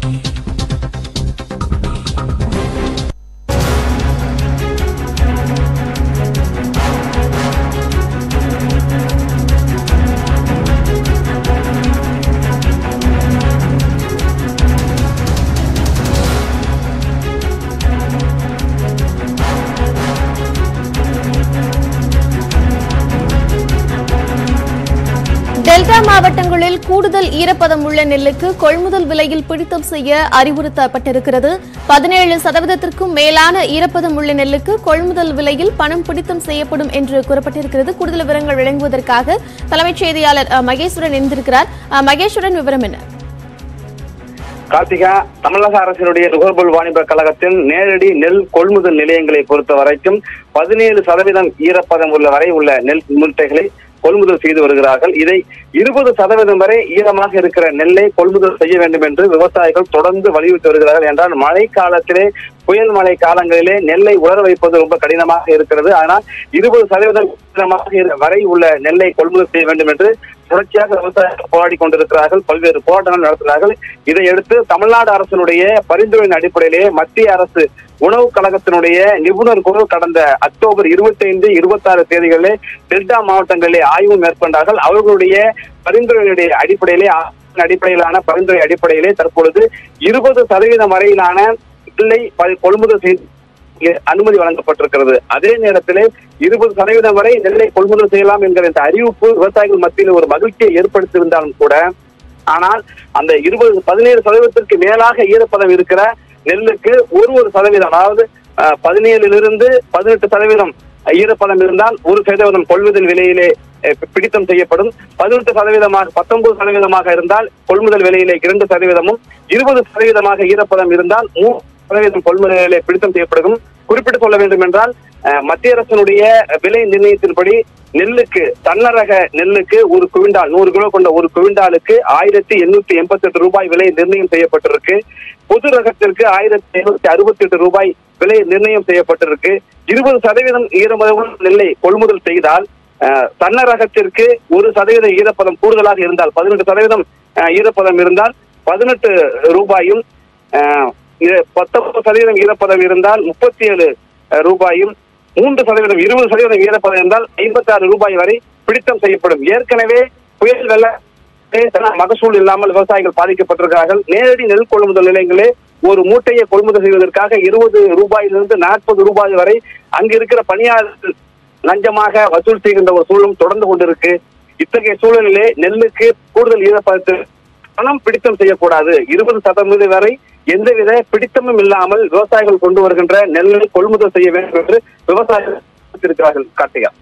delta மாவட்டங்களில் கூடுதல் ஈரப்பதம் உள்ள நெல்லுக்கு கொள்முதல் விலையில் பிடித்தம் செய்ய அறிவுறுத்தப்பட்டிருக்கிறது பதினேழு சதவீதத்திற்கும் மேலான ஈரப்பதம் உள்ள நெல்லுக்கு கொள்முதல் விலையில் பணம் பிடித்தம் செய்யப்படும் என்று கூறப்பட்டிருக்கிறது கூடுதல் விவரங்கள் வழங்குவதற்காக தலைமைச் செய்தியாளர் அஹ், மகேஸ்வரன் இணைந்திருக்கிறார் அஹ், மகேஸ்வரன் விவரம் என்ன கார்த்திகா தமிழக அரசினுடைய நுகர்பொருள் வாணிப கழகத்தின் நேரடி நெல் கொள்முதல் நிலையங்களை பொறுத்த வரைக்கும் பதினேழு சதவீதம் ஈரப்பதம் உள்ள வரை உள்ள நெல் மூட்டைகளை கொள்முதல் செய்து வருகிறார்கள் இதை இருபது சதவீதம் வரை ஈரமாக இருக்கிற நெல்லை கொள்முதல் செய்ய வேண்டும் என்று விவசாயிகள் தொடர்ந்து வலியுறுத்தி வருகிறார்கள் என்றால் மழை காலத்திலே புயல் மழை காலங்களிலே நெல்லை உலர வைப்பது ரொம்ப கடினமாக இருக்கிறது ஆனால் இருபது சதவீதம் ஈரமாக இரு- வரை உள்ள நெல்லை கொள்முதல் செய்ய வேண்டும் என்று தொடர்ச்சியாக விவசாயிகள் போராடி கொண்டிருக்கிறார்கள் பல்வேறு போராட்டங்கள் நடத்துகிறார்கள் இதையடுத்து தமிழ்நாடு அரசினுடைய பரிந்துரையின் அடிப்படையிலே மத்திய அரசு உணவு கழகத்தினுடைய நிபுணர் குழு கடந்த அக்டோபர் இருபத்தி ஐந்து இருபத்தி ஆறு தேதிகளிலே டெல்டா மாவட்டங்களிலே ஆய்வு மேற்கொண்டார்கள் அவர்களுடைய பரிந்துரையினுடைய அடிப்படையிலே ஆய்வின் அடிப்படையிலான பரிந்துரை அடிப்படையிலே தற்பொழுது இருபது சதவீதம் வரையிலான நெல்லை ப- கொள்முதல் செய்து இ- அனுமதி வழங்கப்பட்டிருக்கிறது அதே நேரத்திலே இருபது சதவீதம் வரை நெல்லை கொள்முதல் செய்யலாம் என்கிற இந்த அறிவிப்பு விவசாயிகள் மத்தியில் ஒரு மகிழ்ச்சியை ஏற்படுத்தியிருந்தாலும் கூட ஆனால் அந்த இருபது பதினேழு சதவீதத்திற்கு மேலாக ஈரப்பதம் இருக்கிற நெல்லுக்கு ஒரு ஒரு சதவீதம் அதாவது அஹ், பதினேழிலிருந்து பதினெட்டு சதவீதம் ஈரப்பதம் இருந்தால் ஒரு சதவீதம் கொள்முதல் விலையிலே அஹ், பி- பிடித்தம் செய்யப்படும் பதினெட்டு சதவீதமாக பத்தொன்பது சதவீதமாக இருந்தால் கொள்முதல் விலையிலே இரண்டு சதவீதமும் இருபது சதவீதமாக ஈரப்பதம் இருந்தால் மூணு சதவீதம் கொள்முதல் விலை பிடித்தம் செய்யப்படும் குறிப்பிட்டு சொல்ல வேண்டும் என்றால் அஹ், மத்திய அரசினுடைய விலை நிர்ணயத்தின்படி நெல்லுக்கு தன்னரக நெல்லுக்கு ஒரு குவிண்டால் நூறு கிலோ கொண்ட ஒரு குவிண்டாலுக்கு ஆயிரத்தி எண்ணூத்தி எண்பத்தி எட்டு ரூபாய் விலை நிர்ணயம் செய்யப்பட்டிருக்கு பொது ரகத்திற்கு ஆயிரத்தி ஐநூத்தி அறுபத்தி எட்டு ரூபாய் விலை நிர்ணயம் செய்யப்பட்டிருக்கு இருபது சதவீதம் ஈரப்பதம் நெல்லை கொள்முதல் செய்தால் அஹ், தன்னரகத்திற்கு ஒரு சதவீத ஈரப்பதம் கூடுதலாக இருந்தால் பதினெட்டு சதவீதம் அஹ், ஈரப்பதம் இருந்தால் பதினெட்டு ரூபாயும் அஹ், இது பத்தொன்பது சதவீதம் ஈரப்பதம் இருந்தால் முப்பத்தி ஏழு ரூபாயும் மூன்று சதவீதம் இருபது சதவீதம் ஈரப்பதம் இருந்தால் ஐம்பத்தி ஆறு ரூபாய் வரை பிடித்தம் செய்யப்படும் ஏற்கனவே புயல் வெள்ள மகசூல் இல்லாமல் விவசாயிகள் பாதிக்கப்பட்டிருக்கிறார்கள் நேரடி நெல் கொள்முதல் நிலையங்களே ஒரு மூட்டையை கொள்முதல் செய்வதற்காக இருபது ரூபாயிலிருந்து நாற்பது ரூபாய் வரை அங்கு இருக்கிற பணியாளர்கள் லஞ்சமாக வசூல் செய்கின்ற ஒரு சூழலும் தொடர்ந்து கொண்டிருக்கு இத்தகைய சூழலிலே நெல்லுக்கு கூடுதல் ஈரப்பதத்தில் பணம் பிடித்தம் செய்யக்கூடாது இருபது சதவீதம் வரை எந்தவித பிடித்தமும் இல்லாமல் விவசாயிகள் கொண்டு வருகின்ற நெல்லை கொள்முதல் செய்ய வேண்டும் என்று விவசாயிகள் இருக்கிறார்கள் கார்த்திகா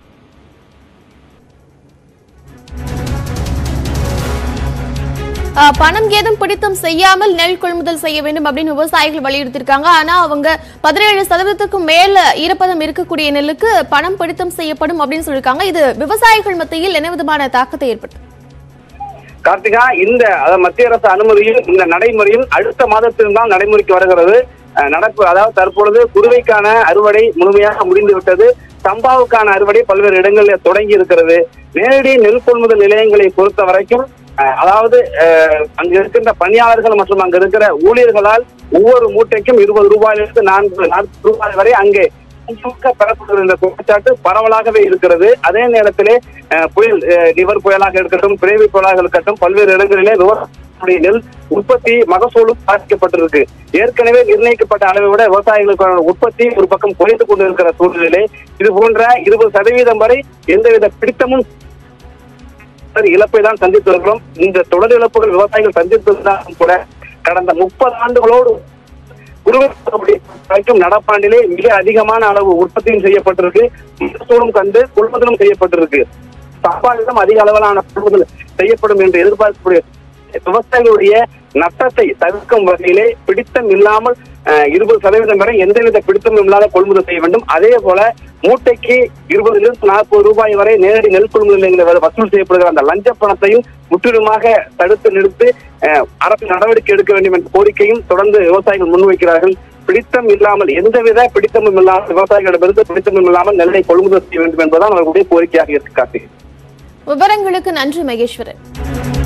அஹ், பணம் ஏதும் பிடித்தம் செய்யாமல் நெல் கொள்முதல் செய்ய வேண்டும் அப்படின்னு விவசாயிகள் வலியுறுத்திருக்காங்க ஆனா அவங்க பதினேழு சதவீதத்துக்கும் மேல ஈரப்பதம் இருக்கக்கூடிய நெல்லுக்கு பணம் பிடித்தம் செய்யப்படும் அப்படின்னு சொல்லியிருக்காங்க இது விவசாயிகள் மத்தியில் என்ன விதமான தாக்கத்தை ஏற்படுத்தும் கார்த்திகா இந்த அதாவது மத்திய அரசு அனுமதியும் இந்த நடைமுறையும் அடுத்த மாதத்தில் தான் நடைமுறைக்கு வருகிறது அஹ், நடப்பு அதாவது தற்பொழுது குருவைக்கான அறுவடை முழுமையாக முடிந்து விட்டது சம்பாவுக்கான அறுவடை பல்வேறு இடங்களில் தொடங்கி இருக்கிறது நேரடி நெல் கொள்முதல் நிலையங்களை பொறுத்த வரைக்கும் அஹ், அதாவது அஹ், அங்க இருக்கின்ற பணியாளர்கள் மற்றும் அங்க இருக்கிற ஊழியர்களால் ஒவ்வொரு மூட்டைக்கும் இருபது ரூபாயிலிருந்து நான்கு நாற்பது ரூபாய் வரை அங்கே முழுக்க பெறப்படுகிற இந்த குற்றச்சாட்டு பரவலாகவே இருக்கிறது அதே நேரத்திலே அஹ், புயல் அஹ், நிவர் புயலாக இருக்கட்டும் பிறவி புயலாக இருக்கட்டும் பல்வேறு இடங்களிலே விவசாயிகளுடைய நெல் உற்பத்தி மகசூலும் பாதிக்கப்பட்டிருக்கு ஏற்கனவே நிர்ணயிக்கப்பட்ட அளவை விட விவசாயிகளுக்கான உற்பத்தி ஒரு பக்கம் குறைந்து கொண்டிருக்கிற சூழ்நிலையிலே இது போன்ற இருபது சதவீதம் வரை எந்தவித பிடித்தமும் இழப்பை தான் சந்தித்து வருகிறோம் இந்த தொடர் இழப்புகள் விவசாயிகள் சந்தித்திருந்தாலும் கூட கடந்த முப்பது ஆண்டுகளோடு குருவை வரைக்கும் நடப்பாண்டிலே மிக அதிகமான அளவு உற்பத்தியும் செய்யப்பட்டிருக்கு மகசூலும் கண்டு கொள்முதலும் செய்யப்பட்டிருக்கு சாப்பாடுகளும் அதிக அளவிலான கொள்முதல் செய்யப்படும் என்று எதிர்பார்க்கக்கூடிய விவசாயிகளுடைய நட்டத்தை தவிர்க்கும் வகையிலே பிடித்தம் இல்லாமல் அஹ், இருபது சதவீதம் வரை எந்தவித பிடித்தமும் இல்லாத கொள்முதல் செய்ய வேண்டும் அதே போல மூட்டைக்கு இருபதிலிருந்து நாற்பது ரூபாய் வரை நேரடி நெல் கொள்முதல் நிலையங்களில் வசூல் செய்யப்படுகிற அந்த லஞ்ச பணத்தையும் முற்றிலுமாக தடுத்து நிறுத்தி அஹ், அரசு நடவடிக்கை எடுக்க வேண்டும் என்ற கோரிக்கையும் தொடர்ந்து விவசாயிகள் முன்வைக்கிறார்கள் பிடித்தம் இல்லாமல் எந்தவித பிடித்தமும் இல்லாமல் விவசாயிகளிடமிருந்து பிடித்தமும் இல்லாமல் நெல்லை கொள்முதல் செய்ய வேண்டும் என்பதுதான் அவர்களுடைய கோரிக்கையாக இருக்கு கார்த்திகை விவரங்களுக்கு நன்றி மகேஸ்வரன்